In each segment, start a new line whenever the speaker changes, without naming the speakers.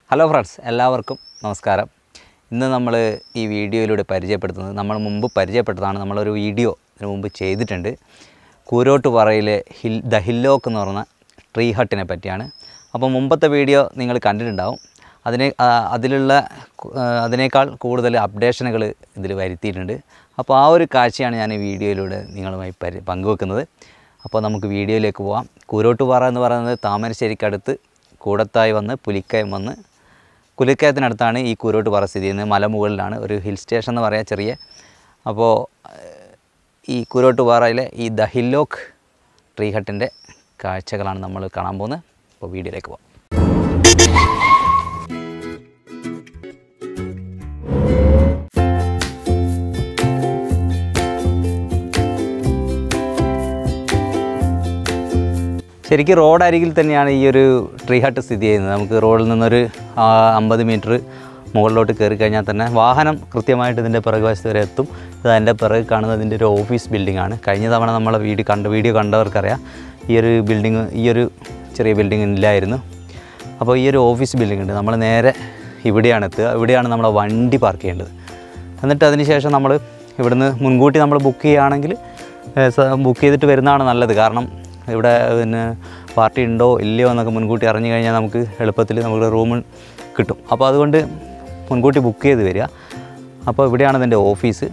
hello friends എല്ലാവർക്കും നമസ്കാരം ഇന്ന് നമ്മൾ ഈ വീഡിയോയിലൂടെ പരിചയപ്പെടുത്തുന്നത് നമ്മൾ മുമ്പ് പരിചയപ്പെട്ടതാണ് നമ്മളൊരു വീഡിയോ ഇതിനു മുമ്പ് ചെയ്തിട്ടുണ്ട് കൂരോട്ട് പറയിലെ ഹിൽ ദ ഹില്ലോക്ക് എന്ന് പറയുന്ന ട്രീ ഹട്ടിനെ പറ്റിയാണ് അപ്പോൾ മുമ്പത്തെ വീഡിയോ നിങ്ങൾ കണ്ടിട്ടുണ്ടാവും അതിനെ ആ, അതിലുള്ള കു- ആ, അതിനേക്കാൾ കൂടുതൽ അപ്ഡേഷനുകൾ ഇതിൽ വരുത്തിയിട്ടുണ്ട് അപ്പോൾ ആ ഒരു കാഴ്ചയാണ് ഞാൻ ഈ വീഡിയോയിലൂടെ നിങ്ങളുമായി പരി പങ്കുവെക്കുന്നത് അപ്പോൾ നമുക്ക് വീഡിയോയിലേക്ക് പോവാം കൂരോട്ടുപാറ എന്ന് പറയുന്നത് താമരശ്ശേരിക്കടുത്ത് കൂടത്തായി വന്ന് പുലിക്കയം വന്ന് പുലിക്കയത്തിനടുത്താണ് ഈ കൂരോട്ടുപാറ സ്ഥിതി ചെയ്യുന്നത് മലമുകളിലാണ് ഒരു ഹിൽ സ്റ്റേഷൻ എന്ന് പറയാം ചെറിയ അപ്പോൾ ഏഹ്, ഈ കൂരോട്ടുപാറയിലെ ഈ ദ ഹില്ലോക്ക് ട്രീ ഹട്ടിൻ്റെ കാഴ്ചകളാണ് നമ്മൾ കാണാൻ പോകുന്നത് അപ്പോൾ വീഡിയോയിലേക്ക് പോവാം ശരിക്കും റോഡ് അരികിൽ തന്നെയാണ് ഈ ഒരു ട്രീ ഹട്ട് സ്ഥിതി ചെയ്യുന്നത് നമുക്ക് റോഡിൽ നിന്നൊരു ആ, അമ്പത് മീറ്റർ മുകളിലോട്ട് കയറി കഴിഞ്ഞാൽ തന്നെ വാഹനം കൃത്യമായിട്ട് ഇതിൻ്റെ പിറകുവശത്ത് വരെ എത്തും ഇത് അതിൻ്റെ പിറക് കാണുന്നത് ഇതിൻ്റെ ഒരു ഓഫീസ് ബിൽഡിംഗ് ആണ് കഴിഞ്ഞ തവണ നമ്മളെ വീട് കണ്ട വീഡിയോ കണ്ടവർക്കറിയാം ഈ ഒരു ബിൽഡിങ് ഈ ഒരു ചെറിയ ബിൽഡിംഗ് ഇല്ലായിരുന്നു അപ്പോൾ ഈ ഒരു ഓഫീസ് ബിൽഡിംഗ് ഉണ്ട് നമ്മൾ നേരെ ഇവിടെയാണ് എത്തുക ഇവിടെയാണ് നമ്മളെ വണ്ടി പാർക്ക് ചെയ്യേണ്ടത് എന്നിട്ട് അതിന് ശേഷം നമ്മൾ ഇവിടുന്ന് മുൻകൂട്ടി നമ്മൾ ബുക്ക് ചെയ്യുകയാണെങ്കിൽ ബുക്ക് ചെയ്തിട്ട് വരുന്നതാണ് നല്ലത് കാരണം ഇവിടെ പിന്നെ പാർട്ടി ഉണ്ടോ ഇല്ലയോ എന്നൊക്കെ മുൻകൂട്ടി അറിഞ്ഞു കഴിഞ്ഞാൽ നമുക്ക് എളുപ്പത്തിൽ നമുക്ക് റൂം കിട്ടും അപ്പോൾ അതുകൊണ്ട് മുൻകൂട്ടി ബുക്ക് ചെയ്ത് വരിക അപ്പോൾ ഇവിടെയാണ് ഇതിൻ്റെ ഓഫീസ്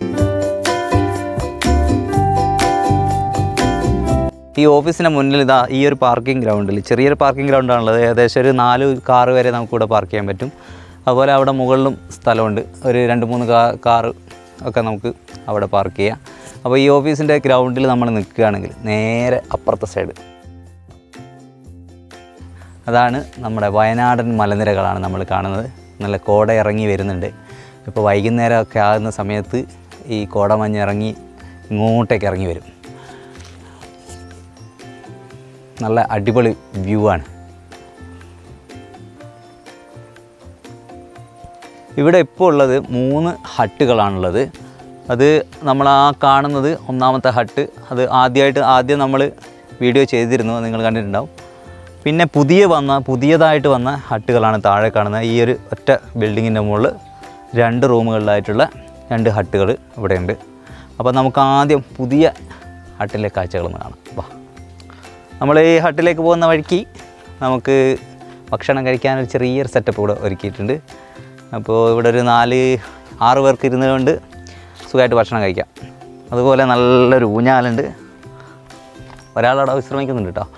ഈ ഓഫീസിൻ്റെ മുന്നിൽ ഇതാ ഈ ഒരു പാർക്കിംഗ് ഗ്രൗണ്ടിൽ ചെറിയൊരു പാർക്കിംഗ് ഗ്രൗണ്ടാണുള്ളത് ഏകദേശം ഒരു നാല് കാറ് വരെ നമുക്കിവിടെ പാർക്ക് ചെയ്യാൻ പറ്റും അതുപോലെ അവിടെ മുകളിലും സ്ഥലമുണ്ട് ഒരു രണ്ട് മൂന്ന് കാ കാറ് ഒക്കെ നമുക്ക് അവിടെ പാർക്ക് ചെയ്യാം അപ്പോൾ ഈ ഓഫീസിൻ്റെ ഗ്രൗണ്ടിൽ നമ്മൾ നിൽക്കുകയാണെങ്കിൽ നേരെ അപ്പുറത്തെ സൈഡ് അതാണ് നമ്മുടെ വയനാടൻ മലനിരകളാണ് നമ്മൾ കാണുന്നത് നല്ല കോട ഇറങ്ങി വരുന്നുണ്ട് ഇപ്പോൾ വൈകുന്നേരമൊക്കെ ആകുന്ന സമയത്ത് ഈ കോടമഞ്ഞ് ഇറങ്ങി ഇങ്ങോട്ടേക്ക് ഇറങ്ങി വരും നല്ല അടിപൊളി വ്യൂ ആണ് ഇവിടെ ഇപ്പോൾ ഉള്ളത് മൂന്ന് ഹട്ടുകളാണുള്ളത് അത് നമ്മൾ ആ കാണുന്നത് ഒന്നാമത്തെ ഹട്ട് അത് ആദ്യമായിട്ട് ആദ്യം നമ്മൾ വീഡിയോ ചെയ്തിരുന്നു അത് നിങ്ങൾ കണ്ടിട്ടുണ്ടാവും പിന്നെ പുതിയ വന്ന പുതിയതായിട്ട് വന്ന ഹട്ടുകളാണ് താഴെ കാണുന്നത് ഈ ഒരു ഒറ്റ ബിൽഡിങ്ങിൻ്റെ മുകളിൽ രണ്ട് റൂമുകളിലായിട്ടുള്ള രണ്ട് ഹട്ടുകൾ ഇവിടെയുണ്ട് അപ്പോൾ നമുക്ക് ആദ്യം പുതിയ ഹട്ടിലെ കാഴ്ചകളൊന്ന് കാണാം വാ നമ്മൾ ഈ ഹട്ടിലേക്ക് പോകുന്ന വഴിക്ക് നമുക്ക് ഭക്ഷണം കഴിക്കാനൊരു ചെറിയൊരു സെറ്റപ്പ് ഇവിടെ ഒരുക്കിയിട്ടുണ്ട് അപ്പോൾ ഇവിടെ ഒരു നാല് ആറ് പേർക്ക് ഇരുന്നുകൊണ്ട് സുഖമായിട്ട് ഭക്ഷണം കഴിക്കാം അതുപോലെ നല്ലൊരു ഊഞ്ഞാലുണ്ട് ഒരാളവിടെ വിശ്രമിക്കുന്നുണ്ട് കേട്ടോ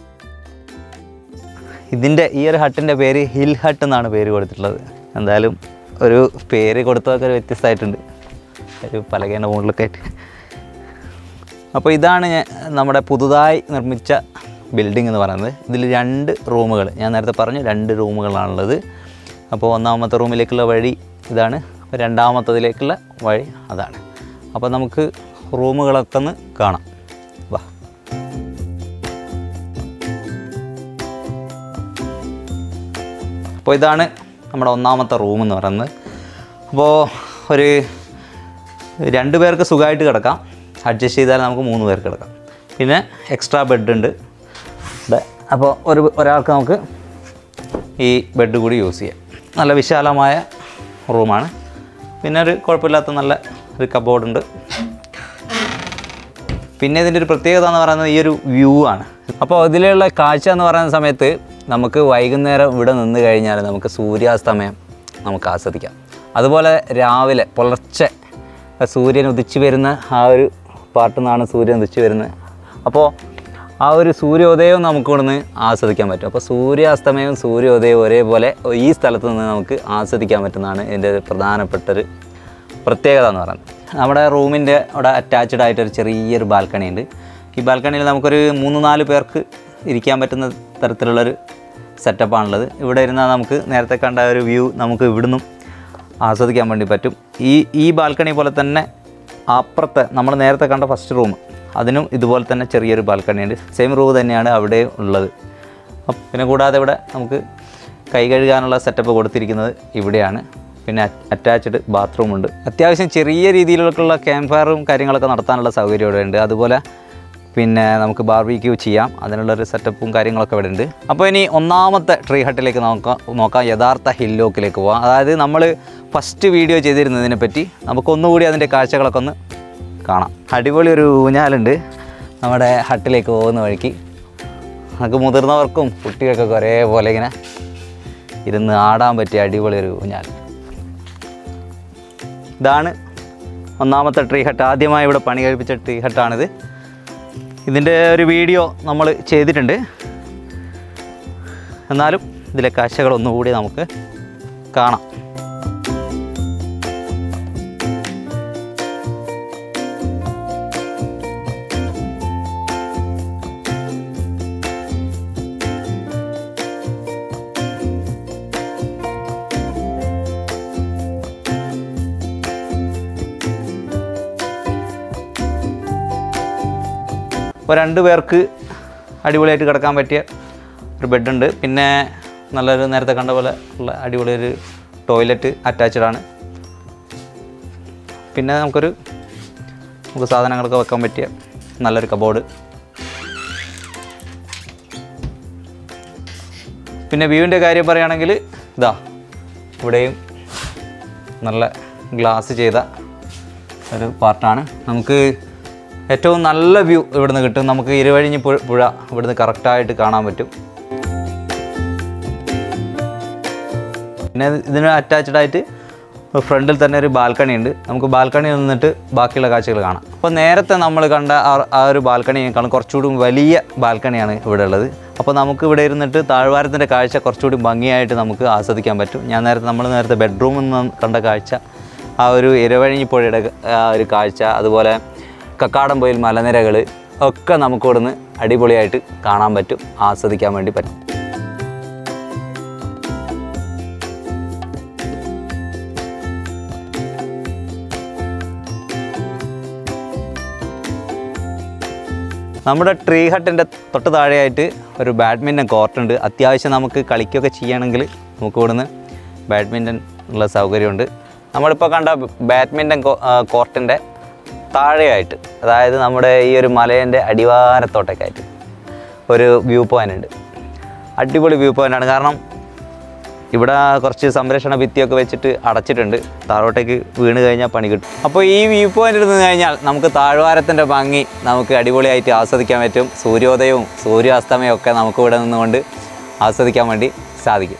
ഇതിൻ്റെ ഈ ഒരു ഹട്ടിൻ്റെ പേര് ഹിൽ ഹട്ട് എന്നാണ് പേര് കൊടുത്തിട്ടുള്ളത് എന്തായാലും ഒരു പേര് കൊടുത്തതൊക്കെ ഒരു വ്യത്യസ്തമായിട്ടുണ്ട് ഒരു പലകേൻ്റെ മുകളിലൊക്കെ ആയിട്ട് അപ്പോൾ ഇതാണ് ഞാൻ- നമ്മുടെ പുതുതായി നിർമ്മിച്ച ബിൽഡിംഗ് എന്ന് പറയുന്നത് ഇതിൽ രണ്ട് റൂമുകൾ ഞാൻ നേരത്തെ പറഞ്ഞു രണ്ട് റൂമുകളാണുള്ളത് അപ്പോൾ ഒന്നാമത്തെ റൂമിലേക്കുള്ള വഴി ഇതാണ് രണ്ടാമത്തതിലേക്കുള്ള വഴി അതാണ് അപ്പോൾ നമുക്ക് റൂമുകളൊക്കെ ഒന്ന് കാണാം വാ അപ്പോൾ ഇതാണ് നമ്മുടെ ഒന്നാമത്തെ റൂം എന്ന് പറയുന്നത് അപ്പോൾ ഒരു രണ്ട് പേർക്ക് സുഖമായിട്ട് കിടക്കാം അഡ്ജസ്റ്റ് ചെയ്താൽ നമുക്ക് മൂന്ന് പേർക്ക് കിടക്കാം പിന്നെ എക്സ്ട്രാ ബെഡ് ഉണ്ട് ഇവിടെ അപ്പോൾ ഒരു ഒരാൾക്ക് നമുക്ക് ഈ ബെഡ് കൂടി യൂസ് ചെയ്യാം നല്ല വിശാലമായ റൂമാണ് പിന്നെ ഒരു കുഴപ്പമില്ലാത്ത നല്ല ഒരു കബോർഡ് ഉണ്ട് പിന്നെ ഇതിൻ്റെ ഒരു പ്രത്യേകത എന്ന് പറയുന്നത് ഈ ഒരു വ്യൂ ആണ് അപ്പോൾ ഇതിലുള്ള കാഴ്ച എന്ന് പറയുന്ന സമയത്ത് നമുക്ക് വൈകുന്നേരം ഇവിടെ നിന്ന് കഴിഞ്ഞാൽ നമുക്ക് സൂര്യാസ്തമയം നമുക്ക് ആസ്വദിക്കാം അതുപോലെ രാവിലെ പുലർച്ചെ സൂര്യൻ ഉദിച്ചു വരുന്ന ആ ഒരു പാട്ടിൽ നിന്നാണ് സൂര്യൻ ഉദിച്ചു വരുന്നത് അപ്പോൾ ആ ഒരു സൂര്യോദയവും നമുക്ക് ഇവിടുന്ന് ആസ്വദിക്കാൻ പറ്റും അപ്പോൾ സൂര്യാസ്തമയവും സൂര്യോദയവും ഒരേപോലെ ഈ സ്ഥലത്ത് നിന്ന് നമുക്ക് ആസ്വദിക്കാൻ പറ്റുന്നതാണ് ഇതിൻ്റെ ഒരു പ്രധാനപ്പെട്ടൊരു പ്രത്യേകത എന്ന് പറയുന്നത് നമ്മുടെ റൂമിൻ്റെ അവിടെ അറ്റാച്ച്ഡ് ആയിട്ടൊരു ചെറിയൊരു ബാൽക്കണി ഉണ്ട് ഈ ബാൽക്കണിയിൽ നമുക്കൊരു മൂന്ന് നാല് പേർക്ക് ഇരിക്കാൻ പറ്റുന്ന തരത്തിലുള്ളൊരു സെറ്റപ്പാണുള്ളത് ഇവിടെ ഇരുന്നാൽ നമുക്ക് നേരത്തെ കണ്ട ഒരു വ്യൂ നമുക്ക് ഇവിടുന്നും ആസ്വദിക്കാൻ വേണ്ടി പറ്റും ഈ ഈ ബാൽക്കണി പോലെ തന്നെ അപ്പുറത്തെ നമ്മൾ നേരത്തെ കണ്ട ഫസ്റ്റ് റൂം അതിനും ഇതുപോലെ തന്നെ ചെറിയൊരു ബാൽക്കണി ഉണ്ട് സെയിം റൂം തന്നെയാണ് അവിടെ ഉള്ളത് അപ്പ് പിന്നെ കൂടാതെ ഇവിടെ നമുക്ക് കൈ കഴുകാനുള്ള സെറ്റപ്പ് കൊടുത്തിരിക്കുന്നത് ഇവിടെയാണ് പിന്നെ അറ്റാച്ച്ഡ് ബാത്റൂം ഉണ്ട് അത്യാവശ്യം ചെറിയ രീതിയിലുള്ള ക്യാമ്പ് ഫയറും കാര്യങ്ങളൊക്കെ നടത്താനുള്ള സൗകര്യം ഇവിടെ ഉണ്ട് അതുപോലെ പിന്നെ നമുക്ക് ബാർബിക്യൂ ചെയ്യാം അതിനുള്ളൊരു സെറ്റപ്പും കാര്യങ്ങളൊക്കെ ഇവിടെ ഉണ്ട് അപ്പോൾ ഇനി ഒന്നാമത്തെ ട്രീ ഹട്ടിലേക്ക് നോക്കാം നോക്കാം യഥാർത്ഥ ഹില്ലോക്കിലേക്ക് പോകാം അതായത് നമ്മൾ ഫസ്റ്റ് വീഡിയോ ചെയ്തിരുന്നതിനെ പറ്റി നമുക്കൊന്നുകൂടി അതിൻ്റെ കാഴ്ചകളൊക്കെ ഒന്ന് കാണാം അടിപൊളി ഒരു ഊഞ്ഞാലുണ്ട് നമ്മുടെ ഹട്ടിലേക്ക് പോകുന്ന വഴിക്ക് നമുക്ക് മുതിർന്നവർക്കും കുട്ടികൾക്കൊക്കെ ഒരേപോലെ ഇങ്ങനെ ഇരുന്ന് ആടാൻ പറ്റിയ അടിപൊളി ഒരു ഊഞ്ഞാൽ ഇതാണ് ഒന്നാമത്തെ ട്രീ ഹട്ട് ആദ്യമായി ഇവിടെ പണി കഴിപ്പിച്ച ട്രീ ഹട്ടാണിത് ഇതിൻ്റെ ഒരു വീഡിയോ നമ്മൾ ചെയ്തിട്ടുണ്ട് എന്നാലും ഇതിലെ കാഴ്ചകൾ ഒന്നുകൂടി നമുക്ക് കാണാം ഇപ്പോൾ രണ്ട് പേർക്ക് അടിപൊളിയായിട്ട് കിടക്കാൻ പറ്റിയ ഒരു ബെഡുണ്ട് പിന്നെ നല്ലൊരു നേരത്തെ കണ്ട പോലെ ഉള്ള അടിപൊളി ഒരു ടോയ്ലറ്റ് അറ്റാച്ച്ഡ് ആണ് പിന്നെ നമുക്കൊരു നമുക്ക് സാധനങ്ങളൊക്കെ വെക്കാൻ പറ്റിയ നല്ലൊരു കബോർഡ് പിന്നെ വ്യൂവിൻ്റെ കാര്യം പറയുകയാണെങ്കിൽ ഇതാ ഇവിടെയും നല്ല ഗ്ലാസ് ചെയ്ത ഒരു പാർട്ടാണ് നമുക്ക് ഏറ്റവും നല്ല വ്യൂ ഇവിടുന്ന് കിട്ടും നമുക്ക് ഇരുവഴിഞ്ഞ് പുഴ പുഴ ഇവിടുന്ന് കറക്റ്റായിട്ട് കാണാൻ പറ്റും പിന്നെ ഇതിന് അറ്റാച്ച്ഡ് ആയിട്ട് ഫ്രണ്ടിൽ തന്നെ ഒരു ബാൽക്കണി ഉണ്ട് നമുക്ക് ബാൽക്കണി നിന്നിട്ട് ബാക്കിയുള്ള കാഴ്ചകൾ കാണാം അപ്പോൾ നേരത്തെ നമ്മൾ കണ്ട ആ- ആ ഒരു ബാൽക്കണിയേക്കാളും കുറച്ചുകൂടി വലിയ ബാൽക്കണിയാണ് ഇവിടെ ഉള്ളത് അപ്പോൾ നമുക്ക് ഇവിടെ ഇരുന്നിട്ട് താഴ്വാരത്തിൻ്റെ കാഴ്ച കുറച്ചുകൂടി ഭംഗിയായിട്ട് നമുക്ക് ആസ്വദിക്കാൻ പറ്റും ഞാൻ നേരത്തെ നമ്മൾ നേരത്തെ ബെഡ്റൂമിൽ നിന്ന് കണ്ട കാഴ്ച ആ ഒരു ഇരവഴിഞ്ഞി പുഴയുടെ ആ ഒരു കാഴ്ച അതുപോലെ കക്കാടംപൊയിൽ മലനിരകൾ ഒക്കെ നമുക്ക് ഇവിടുന്ന് അടിപൊളിയായിട്ട് കാണാൻ പറ്റും ആസ്വദിക്കാൻ വേണ്ടി പറ്റും നമ്മുടെ ട്രീ ഹട്ടിൻ്റെ തൊട്ട് താഴെയായിട്ട് ഒരു ബാഡ്മിൻ്റൺ കോർട്ടുണ്ട് അത്യാവശ്യം നമുക്ക് കളിക്കുകയൊക്കെ ചെയ്യണമെങ്കിൽ നമുക്ക് ഇവിടുന്ന് ബാഡ്മിൻ്റൺ ഉള്ള സൗകര്യമുണ്ട് നമ്മളിപ്പോൾ കണ്ട ബാഡ്മിൻ്റൺ കോർട്ടിൻ്റെ താഴെയായിട്ട് അതായത് നമ്മുടെ ഈ ഒരു മലേൻ്റെ അടിവാരത്തോട്ടൊക്കെയായിട്ട് ഒരു വ്യൂ പോയിൻ്റ് ഉണ്ട് അടിപൊളി വ്യൂ പോയിൻ്റാണ് കാരണം ഇവിടെ കുറച്ച് സംരക്ഷണ ഭിത്തിയൊക്കെ വെച്ചിട്ട് അടച്ചിട്ടുണ്ട് താഴോട്ടേക്ക് വീണ് കഴിഞ്ഞാൽ പണി കിട്ടും അപ്പോൾ ഈ വ്യൂ പോയിന്റിൽ നിന്ന് കഴിഞ്ഞാൽ നമുക്ക് താഴ്വാരത്തിൻ്റെ ഭംഗി നമുക്ക് അടിപൊളിയായിട്ട് ആസ്വദിക്കാൻ പറ്റും സൂര്യോദയവും സൂര്യാസ്തമയവും ഒക്കെ നമുക്ക് ഇവിടെ നിന്നുകൊണ്ട് ആസ്വദിക്കാൻ വേണ്ടി സാധിക്കും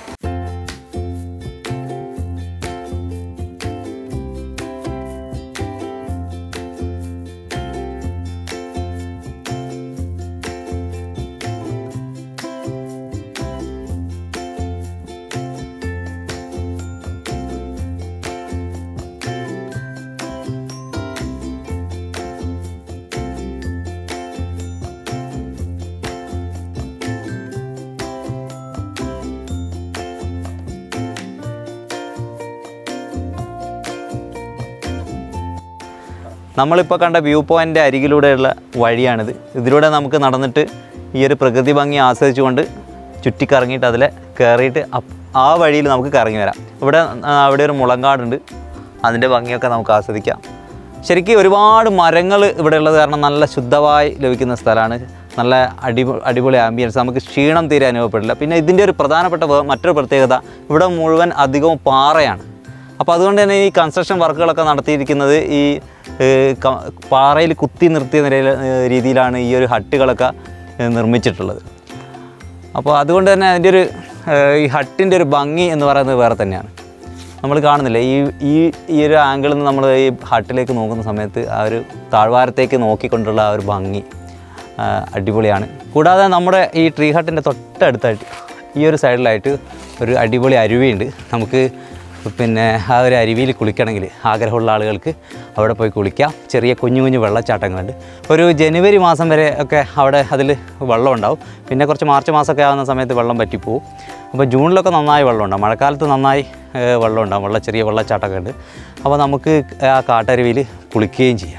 നമ്മളിപ്പോൾ കണ്ട വ്യൂ പോയിൻ്റ് അരികിലൂടെയുള്ള വഴിയാണിത് ഇതിലൂടെ നമുക്ക് നടന്നിട്ട് ഈ ഒരു പ്രകൃതി ഭംഗി ആസ്വദിച്ചുകൊണ്ട് ചുറ്റിക്കറങ്ങിയിട്ട് അതിൽ കയറിയിട്ട് അപ്പ് ആ വഴിയിൽ നമുക്ക് കറങ്ങി വരാം ഇവിടെ ആ, അവിടെ ഒരു മുളങ്കാടുണ്ട് അതിൻ്റെ ഭംഗിയൊക്കെ നമുക്ക് ആസ്വദിക്കാം ശരിക്കും ഒരുപാട് മരങ്ങൾ ഇവിടെ ഉള്ളത് കാരണം നല്ല ശുദ്ധമായി ലഭിക്കുന്ന സ്ഥലമാണ് നല്ല അടിപൊ അടിപൊളി ആംബിയൻസ് നമുക്ക് ക്ഷീണം തീരെ അനുഭവപ്പെടില്ല പിന്നെ ഇതിൻ്റെ ഒരു പ്രധാനപ്പെട്ട വേ- മറ്റൊരു പ്രത്യേകത ഇവിടെ മുഴുവൻ അധികവും പാറയാണ് അപ്പോൾ അതുകൊണ്ട് തന്നെ ഈ കൺസ്ട്രക്ഷൻ വർക്കുകളൊക്കെ നടത്തിയിരിക്കുന്നത് ഈ ഏഹ്, ക- പാറയിൽ കുത്തി നിർത്തിയ നിലയിൽ ഏഹ്, രീതിയിലാണ് ഈ ഒരു ഹട്ടുകളൊക്കെ ഏഹ്, നിർമ്മിച്ചിട്ടുള്ളത് അപ്പോൾ അതുകൊണ്ട് തന്നെ അതിൻ്റെ ഒരു ഏഹ്, ഈ ഹട്ടിൻ്റെ ഒരു ഭംഗി എന്ന് പറയുന്നത് വേറെ തന്നെയാണ് നമ്മൾ കാണുന്നില്ല ഈ ഈ ഈ ഒരു ആംഗിളിൽ നിന്ന് നമ്മൾ ഈ ഹട്ടിലേക്ക് നോക്കുന്ന സമയത്ത് ആ ഒരു താഴ്വാരത്തേക്ക് നോക്കിക്കൊണ്ടുള്ള ആ ഒരു ഭംഗി ആ, അടിപൊളിയാണ് കൂടാതെ നമ്മുടെ ഈ ട്രീ ഹട്ടിൻ്റെ തൊട്ടടുത്തായിട്ട് ഈ ഒരു സൈഡിലായിട്ട് ഒരു അടിപൊളി അരുവിയുണ്ട് നമുക്ക് പിന്നെ ആ ഒരു അരുവിയിൽ കുളിക്കണമെങ്കിൽ ആഗ്രഹമുള്ള ആളുകൾക്ക് അവിടെ പോയി കുളിക്കാം ചെറിയ കുഞ്ഞു കുഞ്ഞു വെള്ളച്ചാട്ടങ്ങളുണ്ട് ഒരു ജനുവരി മാസം വരെ ഒക്കെ അവിടെ അതിൽ വെള്ളം ഉണ്ടാവും പിന്നെ കുറച്ച് മാർച്ച് മാസമൊക്കെ ആകുന്ന സമയത്ത് വെള്ളം പറ്റിപ്പോവും അപ്പോൾ ജൂണിലൊക്കെ നന്നായി വെള്ളം ഉണ്ടാവും മഴക്കാലത്ത് നന്നായി ഏഹ്, വെള്ളം ഉണ്ടാവും വെള്ള ചെറിയ വെള്ളച്ചാട്ടമൊക്കെ ഉണ്ട് അപ്പോൾ നമുക്ക് ആ കാട്ടരുവിയിൽ കുളിക്കുകയും ചെയ്യാം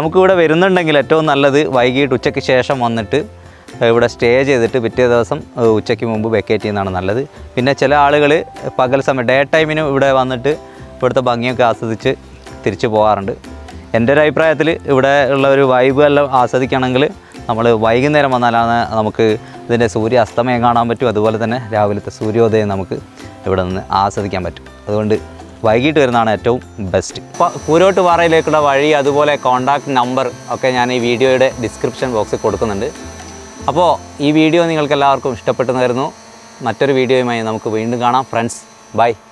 നമുക്കിവിടെ വരുന്നുണ്ടെങ്കിൽ ഏറ്റവും നല്ലത് വൈകിട്ട് ഉച്ചയ്ക്ക് ശേഷം വന്നിട്ട് ഇവിടെ സ്റ്റേ ചെയ്തിട്ട് പിറ്റേ ദിവസം ഏഹ്, ഉച്ചയ്ക്ക് മുമ്പ് വെക്കേറ്റ് ചെയ്യുന്നതാണ് നല്ലത് പിന്നെ ചില ആളുകൾ പകൽ സമയം ഡേ ടൈമിന് ഇവിടെ വന്നിട്ട് ഇവിടുത്തെ ഭംഗിയൊക്കെ ആസ്വദിച്ച് തിരിച്ചു പോകാറുണ്ട് എൻ്റെ ഒരു അഭിപ്രായത്തിൽ ഇവിടെ ഉള്ള ഒരു വൈബ് എല്ലാം ആസ്വദിക്കണമെങ്കിൽ നമ്മൾ വൈകുന്നേരം വന്നാലാണ് നമുക്ക് ഇതിൻ്റെ സൂര്യ അസ്തമയം കാണാൻ പറ്റും അതുപോലെ തന്നെ രാവിലത്തെ സൂര്യോദയം നമുക്ക് ഇവിടെ നിന്ന് ആസ്വദിക്കാൻ പറ്റും അതുകൊണ്ട് വൈകിട്ട് വരുന്നതാണ് ഏറ്റവും ബെസ്റ്റ് ഇപ്പോൾ പൂരോട്ട് പാറയിലേക്കുള്ള വഴി അതുപോലെ കോൺടാക്ട് നമ്പർ ഒക്കെ ഞാൻ ഈ വീഡിയോയുടെ ഡിസ്ക്രിപ്ഷൻ ബോക്സിൽ കൊടുക്കുന്നുണ്ട് അപ്പോൾ ഈ വീഡിയോ നിങ്ങൾക്ക് എല്ലാവർക്കും ഇഷ്ടപ്പെട്ടെന്ന് വരുന്നു മറ്റൊരു വീഡിയോയുമായി നമുക്ക് വീണ്ടും കാണാം ഫ്രണ്ട്സ് ബൈ